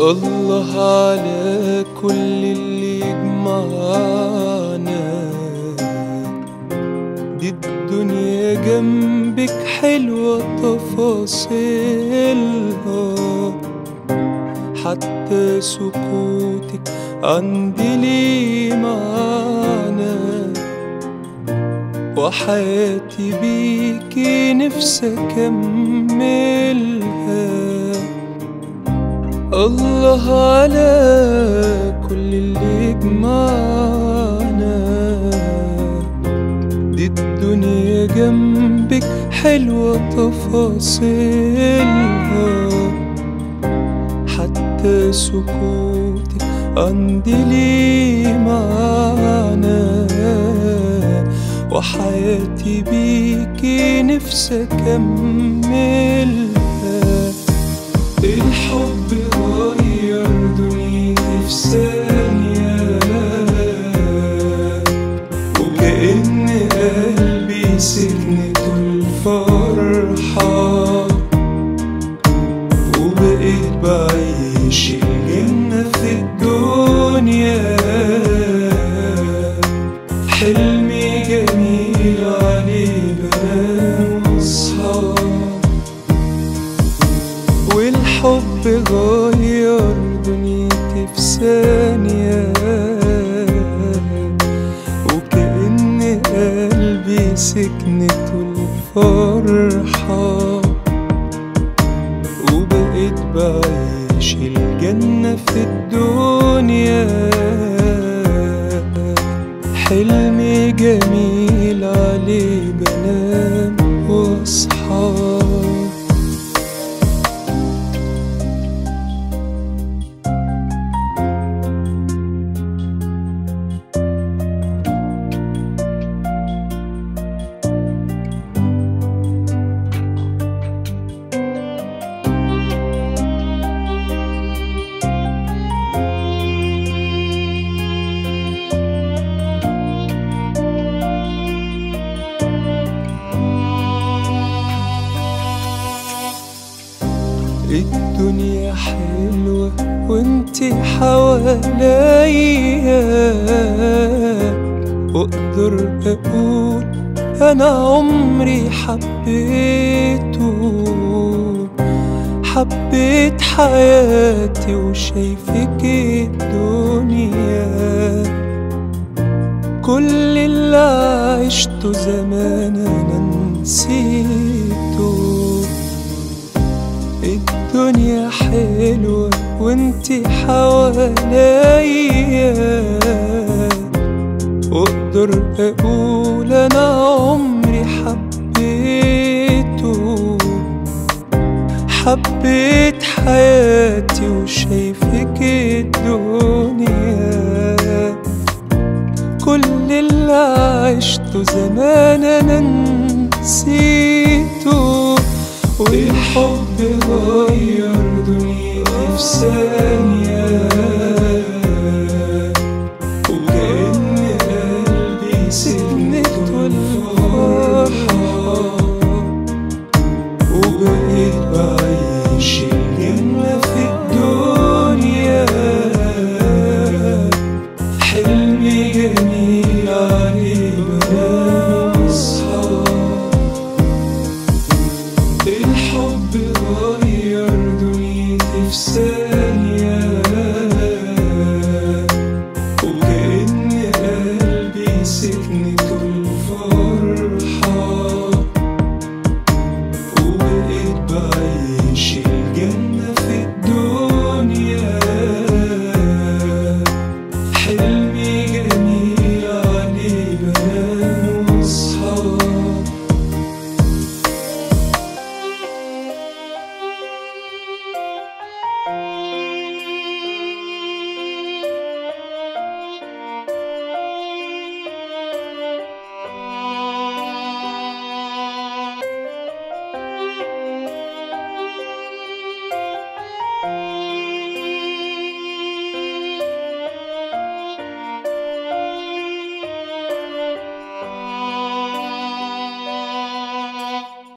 الله على كل اللي يجمعنا دي الدنيا جنبك حلوة تفاصيلها حتى سكوتك عندي ليه معنى وحياتي بيكي نفسي أكملها الله على كل اللي يجمعنا دي الدنيا جنبك حلوة تفاصيلها حتى سكوتك عندي ليه معنى وحياتي بيكي نفسي أكملها الحب غير دنيتي في ثانية وكأن قلبي سكنته الفرحة وبقيت بعيش الجنة في الدنيا حلمي جميل عليه بنام واصحى والحب غير دنيتي في ثانية وكأن قلبي سكنته الفرحة وبقيت بعيش الجنة في الدنيا حلمي جميل عليه بنام واصحى الدنيا حلوة وانتي حواليا واقدر اقول انا عمري حبيته حبيت حياتي وشايفك الدنيا كل اللي عشته زمان انا نسيته الدنيا حلوة وانتي حواليا واقدر اقول انا عمري حبيته حبيت حياتي وشايفك الدنيا كل اللي عشته زمان انا نسيته والحب غير دنيتي في ثانية وكأن قلبي سكنته الفرحة وبقيت بعيش الجنة في الدنيا حلمي جميل عليه بنام واصحى الحب غير دنيتي في ثانية وكأن قلبي سكنته الفرحة وبقيت بعيش